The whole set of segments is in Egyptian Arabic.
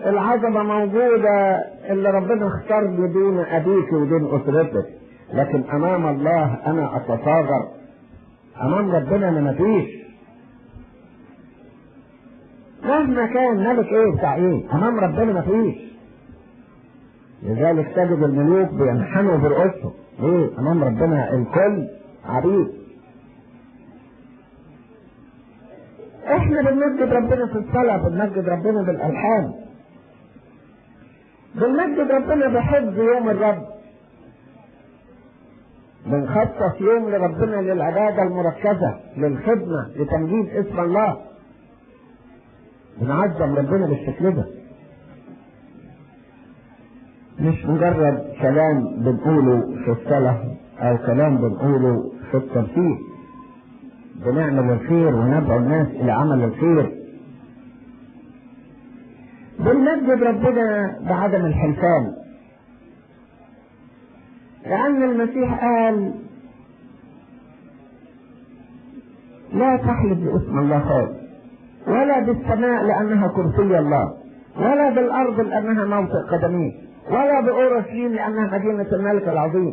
العظمة موجودة اللي ربنا اختار بدون أبيك ودون أسرتك لكن أمام الله أنا أتصاغر أمام ربنا أنا مفيش مهما كان ملك إيه بتاع إيه أمام ربنا مفيش لذلك تجد الملوك بينحنوا برؤوسهم ليه؟ أمام ربنا الكل عبيد احنا بنمجد ربنا في الصلاة بنمجد ربنا بالألحان بنمجد ربنا بحفظ يوم الرب بنخصص يوم لربنا للعبادة المركزة للخدمة لتمجيد اسم الله بنعظم ربنا بالشكل ده مش مجرد كلام بنقوله في الصلاة أو كلام بنقوله في الترتيب بنعمل الخير وندعو الناس إلى عمل الخير بنمجد ربنا بعدم الحلفان لأن المسيح قال لا تحلف باسم الله خالص ولا بالسماء لأنها كرسي الله ولا بالأرض لأنها موطئ قدميه ولا بأورشليم لأنها مدينة الملك العظيم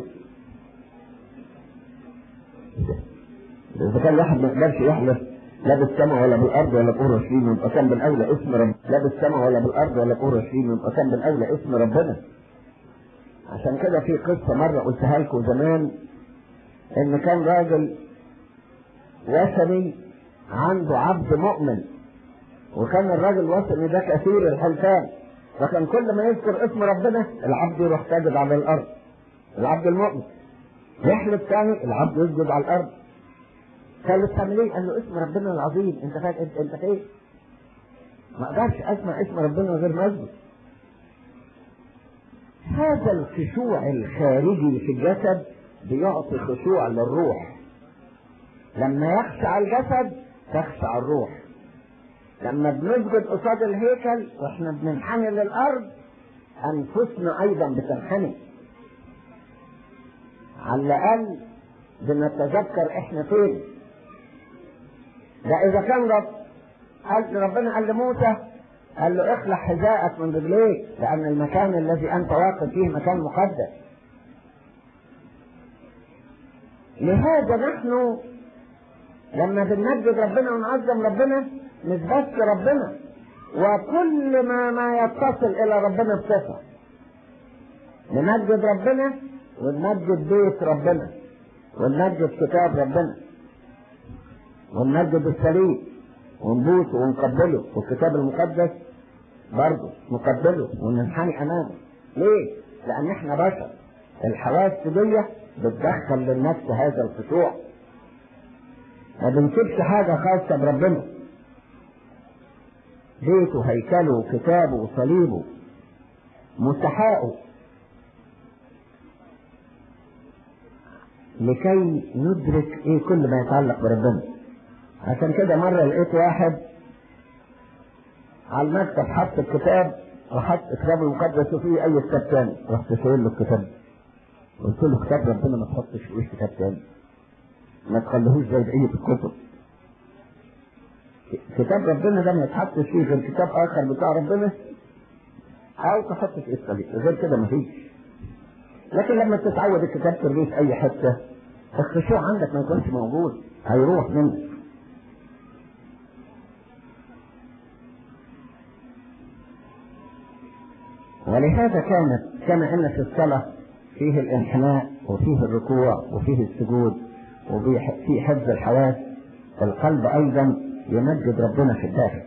إذا كان واحد ما يقدرش يحلف لا بالسماء ولا بالأرض ولا بأورشليم يبقى كان بالأولى اسم رب لا بالسماء ولا بالأرض ولا بأورشليم يبقى كان بالأولى اسم ربنا عشان كده في قصة مرة قلتها لكم زمان إن كان راجل وثني عنده عبد مؤمن وكان الراجل الوثني ده كثير الحلفان فكان كل ما يذكر اسم ربنا العبد يروح ساجد على الارض العبد المؤمن يحلف ثاني العبد يسجد على الارض قال له بتعمل ايه؟ قال له اسم ربنا العظيم انت فاهم انت انت ايه؟ ما اقدرش اسمع اسم ربنا غير مسجد هذا الخشوع الخارجي في الجسد بيعطي خشوع للروح لما يخشع الجسد تخشع الروح لما بنسجد قصاد الهيكل واحنا بننحني للارض انفسنا ايضا بتنحني على الاقل بنتذكر احنا فين ده اذا كان رب قال ربنا قال لموسى قال له اخلع حذاءك من رجليك لان المكان الذي انت واقف فيه مكان مقدس لهذا نحن لما بنمجد ربنا ونعظم ربنا مش بس ربنا وكل ما ما يتصل الى ربنا بصفه نمجد ربنا ونمجد بيت ربنا ونمجد كتاب ربنا ونمجد الصليب ونبوسه ونقبله والكتاب المقدس برضه نقبله وننحني امامه ليه؟ لان احنا بشر الحواس دي بتدخل للنفس هذا الخشوع ما بنسيبش حاجه خاصه بربنا بيته هيكله كتابه صليبه مستحقه لكي ندرك ايه كل ما يتعلق بربنا عشان كده مرة لقيت واحد على المكتب حط الكتاب وحط الكتاب المقدس وفيه اي كتاب تاني رحت شايل له الكتاب قلت له كتاب ربنا ما تحطش فيه كتاب تاني ما تخليهوش زي بقية الكتب كتاب ربنا ده ما يتحطش فيه غير كتاب اخر بتاع ربنا او تحط في الصليب غير كده مفيش لكن لما تتعود الكتاب ترميه في اي حته الخشوع عندك ما يكونش موجود هيروح منك ولهذا كانت كما ان في الصلاه فيه الانحناء وفيه الركوع وفيه السجود وفيه حفظ الحواس القلب ايضا يمجد ربنا في الداخل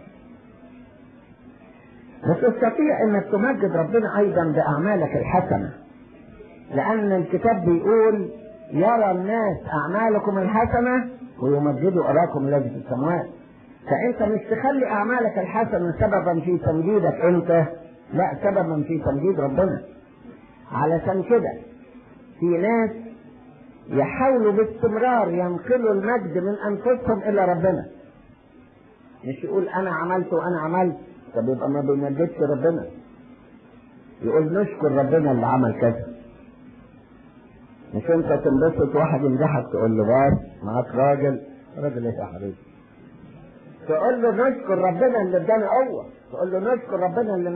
وتستطيع انك تمجد ربنا ايضا باعمالك الحسنه لان الكتاب بيقول يرى الناس اعمالكم الحسنه ويمجدوا اراكم الذي في السماوات فانت مش تخلي اعمالك الحسنه سببا في تمجيدك انت لا سببا في تمجيد ربنا علشان كده في ناس يحاولوا باستمرار ينقلوا المجد من انفسهم الى ربنا مش يقول انا عملت وانا عملت طب يبقى ما بيمجدش ربنا يقول نشكر ربنا اللي عمل كذا مش انت تنبسط واحد يمدحك تقول له بس معاك راجل راجل ايه يا حبيبي تقول له نشكر ربنا اللي ادانا قوه تقول له نشكر ربنا اللي